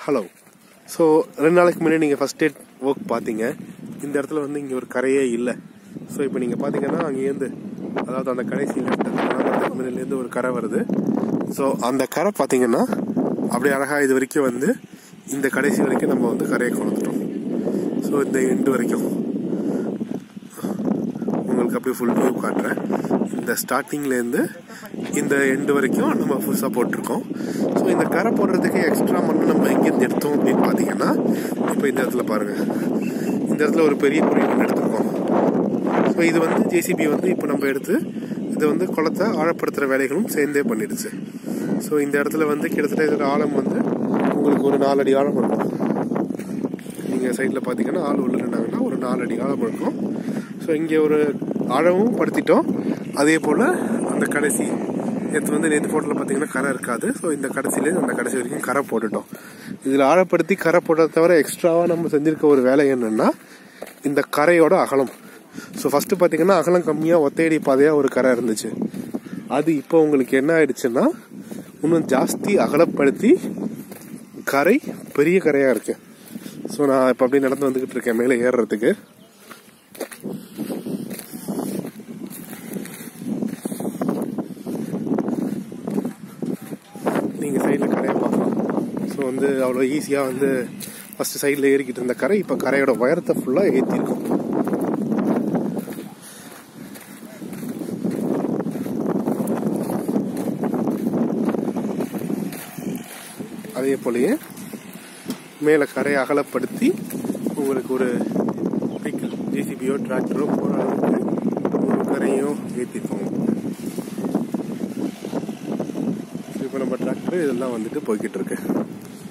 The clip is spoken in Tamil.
ஹலோ ஸோ ரெண்டு நாளைக்கு முன்னாடி நீங்கள் ஃபஸ்ட் எய்ட் ஒர்க் பார்த்தீங்க இந்த இடத்துல வந்து இங்கே ஒரு கரையே இல்லை ஸோ இப்போ நீங்கள் பார்த்தீங்கன்னா அங்கேருந்து அதாவது அந்த கடைசி முன்னாடிலேருந்து ஒரு கரை வருது ஸோ அந்த கரை பார்த்தீங்கன்னா அப்படியே அழகாக இது வரைக்கும் வந்து இந்த கடைசி வரைக்கும் நம்ம வந்து கரையை கொண்டுட்டோம் ஸோ இந்த எண்டு வரைக்கும் உங்களுக்கு அப்படியே ஃபுல் வியூ காட்டுறேன் இந்த ஸ்டார்டிங்லேருந்து இந்த எண்டு வரைக்கும் நம்ம புதுசாக போட்டிருக்கோம் ஸோ இந்த கரை போடுறதுக்கு எக்ஸ்ட்ரா மண் நம்ம எங்கேருந்து எடுத்தோம் அப்படின்னு பார்த்தீங்கன்னா இப்போ இந்த இடத்துல பாருங்கள் இந்த இடத்துல ஒரு பெரிய குழி ஒன்று எடுத்திருக்கோம் ஸோ இது வந்து ஜேசிபி வந்து இப்போ நம்ம எடுத்து இதை வந்து குளத்தை ஆழப்படுத்துகிற வேலைகளும் சேர்ந்தே பண்ணிடுச்சு ஸோ இந்த இடத்துல வந்து கிட்டத்தட்ட இதோட ஆழம் வந்து உங்களுக்கு ஒரு நாலடி ஆழம் இருக்கும் நீங்கள் சைடில் பார்த்தீங்கன்னா ஆள் உள்ள இருந்தாங்கன்னா ஒரு நாலடி ஆழம் இருக்கும் ஸோ இங்கே ஒரு ஆழமும் படுத்திட்டோம் அதே போல் அந்த கடைசி நேற்று வந்து நேற்று ஃபோட்டோவில் பார்த்தீங்கன்னா கரை இருக்காது ஸோ இந்த கடைசியிலேருந்து அந்த கடைசி வரைக்கும் கரை போட்டுட்டோம் இதில் ஆழப்படுத்தி கரை போட்டதை தவிர எக்ஸ்ட்ராவாக நம்ம செஞ்சுருக்க ஒரு வேலை என்னென்னா இந்த கரையோட அகலம் ஸோ ஃபஸ்ட்டு பார்த்தீங்கன்னா அகலம் கம்மியாக ஒத்தையடி பாதையாக ஒரு கரை இருந்துச்சு அது இப்போ உங்களுக்கு என்ன ஆயிடுச்சுன்னா இன்னும் ஜாஸ்தி அகலப்படுத்தி கரை பெரிய கரையாக இருக்கு ஸோ நான் இப்போ அப்படியே நடந்து வந்துக்கிட்டு இருக்கேன் மேலே ஏறுறதுக்கு நீங்கள் சைடில் கரையை பார்க்கலாம் ஸோ வந்து அவ்வளோ ஈஸியாக வந்து ஃபஸ்ட்டு சைடில் ஏறிக்கிட்டு இருந்த கரை இப்போ கரையோட உயரத்தை ஃபுல்லாக ஏற்றிருக்கும் அதே போலயே மேலே கரையை அகலப்படுத்தி உங்களுக்கு ஒரு வெஹிக்கிள் ஜேசிபியோ டிராக்டரோ போகிற அளவுக்கு ஒரு கரையும் ஏற்றிருக்கோம் இப்போ நம்ம டிராக்டர் இதெல்லாம் வந்துட்டு போய்கிட்டு இருக்கு